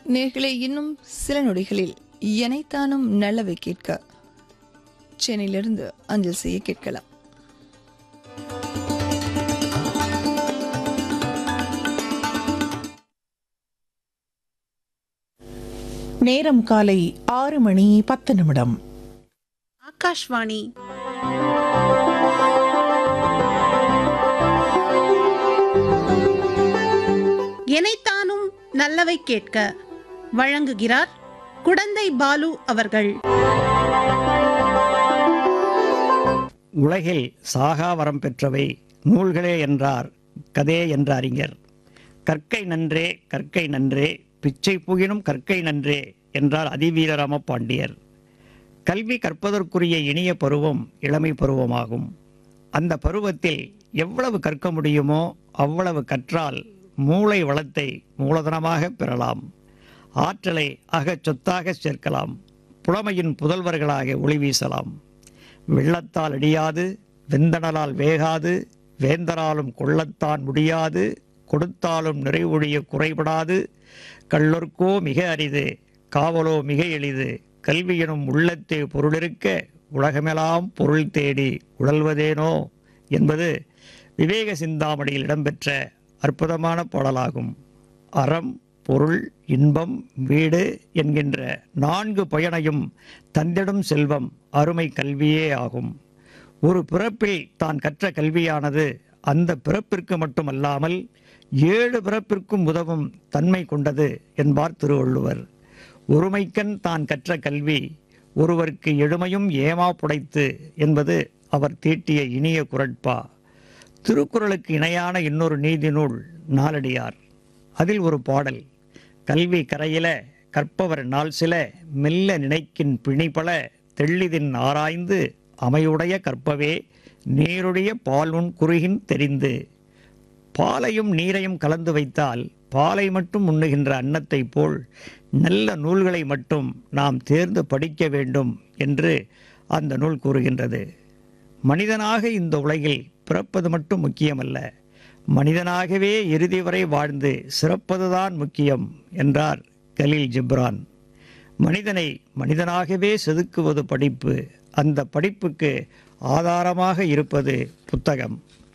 நேர்களே இன்னும் சில நொடிகளில் எனைத்தானும் நல்லவை கேட்க சென்னையிலிருந்து அஞ்சல் செய்ய கேட்கலாம் நேரம் காலை ஆறு மணி பத்து நிமிடம் ஆகாஷ்வாணி எனைத்தானும் நல்லவை கேட்க வழங்குகிறார் குடந்தை பாலு அவர்கள் உலகில் சாகா வரம் பெற்றவை நூல்களே என்றார் கதே என்ற அறிஞர் கற்கை நன்றே கற்கை நன்றே பிச்சை புகினும் கற்கை நன்றே என்றார் அதிவீரராம பாண்டியர் கல்வி கற்பதற்குரிய இனிய பருவம் இளமை பருவமாகும் அந்த பருவத்தில் எவ்வளவு கற்க முடியுமோ அவ்வளவு கற்றால் மூளை வளத்தை மூலதனமாக பெறலாம் ஆற்றலை அகச் சொத்தாக சேர்க்கலாம் புலமையின் புதல்வர்களாக ஒளி வீசலாம் வெள்ளத்தால் அடியாது வெந்தணலால் வேகாது வேந்தராலும் கொள்ளத்தான் முடியாது கொடுத்தாலும் நிறைவொழிய குறைபடாது கள்ளொர்க்கோ மிக அரிது காவலோ மிக எளிது கல்வியெனும் உள்ளத்தே பொருளிருக்க உலகமெல்லாம் பொருள் தேடி உழல்வதேனோ என்பது விவேக சிந்தாமணியில் இடம்பெற்ற அற்புதமான பாடலாகும் அறம் பொருள் இன்பம் வீடு என்கின்ற நான்கு பயனையும் தந்திடும் செல்வம் அருமை கல்வியே ஆகும் ஒரு பிறப்பில் தான் கற்ற கல்வியானது அந்த பிறப்பிற்கு மட்டுமல்லாமல் ஏழு பிறப்பிற்கும் உதவும் தன்மை கொண்டது என்பார் திருவள்ளுவர் ஒருமைக்கண் தான் கற்ற கல்வி ஒருவருக்கு எழுமையும் ஏமா புடைத்து என்பது அவர் தீட்டிய இனிய குரட்பா திருக்குறளுக்கு இணையான இன்னொரு நீதி நூல் நாலடியார் அதில் ஒரு பாடல் கல்வி கரையில கற்பவர் நாள் சில மெல்ல நினைக்கின் பிணிபல தெள்ளிதின் ஆராய்ந்து அமையுடைய கற்பவே நீருடைய பாலுன் குறுகின் தெரிந்து பாலையும் நீரையும் கலந்து வைத்தால் பாலை மட்டும் உண்ணுகின்ற அன்னத்தைப் போல் நல்ல நூல்களை மட்டும் நாம் தேர்ந்து படிக்க வேண்டும் என்று அந்த நூல் கூறுகின்றது மனிதனாக இந்த உலகில் பிறப்பது மட்டும் முக்கியமல்ல மனிதனாகவே இறுதி வரை வாழ்ந்து சிறப்பதுதான் முக்கியம் என்றார் கலீல் ஜிப்ரான் மனிதனை மனிதனாகவே செதுக்குவது படிப்பு அந்த படிப்புக்கு ஆதாரமாக இருப்பது புத்தகம்